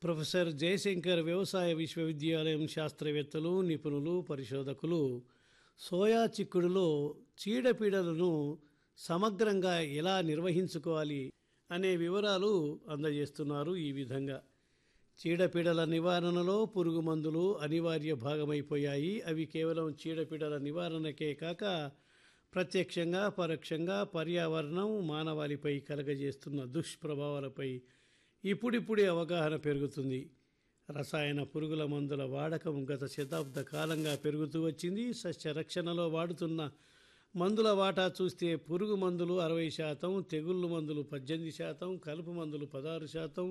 professor Jayashankar వ్యవసాయ విశ్వవిద్యాలయం శాస్త్రవేత్తలు నిపుణులు పరిశోధకులు సోయా చిక్కుడులో చీడపీడలను సమగ్రంగా ఎలా నిర్వహించుకోవాలి అనే వివరాలు అందజేస్తున్నారు ఈ విధంగా చీడపీడల నివారణలో పురుగు మందులు అనివార్య భాగమైపోయాయి అవి కేవలం చీడపీడల నివారణకే కాక ప్రత్యక్షంగా పరోక్షంగా పర్యావరణం మానవాళిపై కలగజేస్తున్న దుష్ప్రభావాలపై ఇప్పుడిప్పుడే అవగాహన పెరుగుతుంది రసాయన పురుగుల మందుల వాడకం గత శతాబ్ద కాలంగా పెరుగుతూ వచ్చింది సస్య రక్షణలో వాడుతున్న మందుల వాటా చూస్తే పురుగు మందులు అరవై శాతం తెగుళ్ళు మందులు పద్దెనిమిది శాతం కలుపు మందులు పదహారు శాతం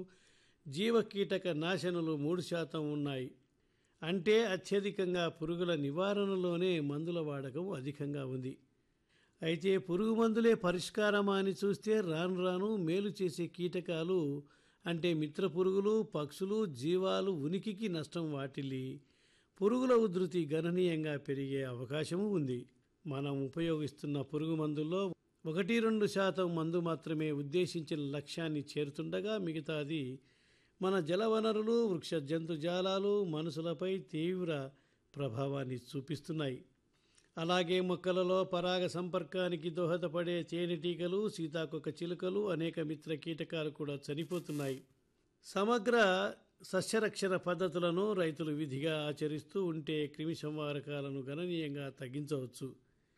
జీవకీటక నాశనులు మూడు శాతం ఉన్నాయి అంటే అత్యధికంగా పురుగుల నివారణలోనే మందుల వాడకం అధికంగా ఉంది అయితే పురుగు మందులే పరిష్కారమా అని చూస్తే రాను రాను మేలు చేసే కీటకాలు అంటే మిత్ర పురుగులు పక్షులు జీవాలు ఉనికికి నష్టం వాటిల్లి పురుగుల ఉధృతి గణనీయంగా పెరిగే అవకాశము ఉంది మనం ఉపయోగిస్తున్న పురుగు మందుల్లో ఒకటి రెండు శాతం మందు మాత్రమే ఉద్దేశించిన లక్ష్యాన్ని చేరుతుండగా మిగతాది మన జలవనరులు వృక్ష జంతుజాలాలు మనుషులపై తీవ్ర ప్రభావాన్ని చూపిస్తున్నాయి అలాగే మొక్కలలో పరాగ సంపర్కానికి దోహదపడే తేనెటీగలు సీతాకొక చిలుకలు అనేక మిత్ర కీటకాలు కూడా చనిపోతున్నాయి సమగ్ర సస్యరక్షణ పద్ధతులను రైతులు విధిగా ఆచరిస్తూ ఉంటే క్రిమి సంహారకాలను గణనీయంగా తగ్గించవచ్చు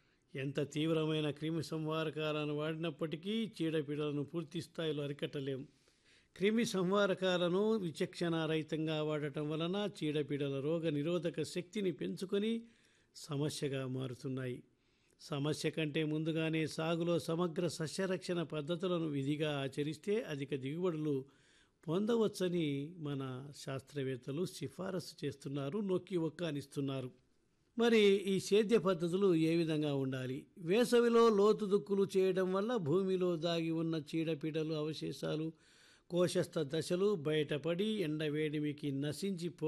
ఎంత తీవ్రమైన క్రిమి సంహారకాలను వాడినప్పటికీ చీడపీడలను పూర్తి స్థాయిలో అరికట్టలేం క్రిమి సంహారకాలను విచక్షణారహితంగా వాడటం వలన చీడపీడల రోగ నిరోధక శక్తిని పెంచుకొని సమస్యగా మారుతున్నాయి సమస్య కంటే ముందుగానే సాగులో సమగ్ర సస్యరక్షణ పద్ధతులను విధిగా ఆచరిస్తే అధిక దిగుబడులు పొందవచ్చని మన శాస్త్రవేత్తలు సిఫారసు చేస్తున్నారు నొక్కి ఒక్కానిస్తున్నారు మరి ఈ సేద్య పద్ధతులు ఏ విధంగా ఉండాలి వేసవిలో లోతు దుక్కులు చేయడం వల్ల భూమిలో దాగి ఉన్న చీడపీడలు అవశేషాలు కోశస్థ దశలు బయటపడి ఎండవేడిమికి నశించి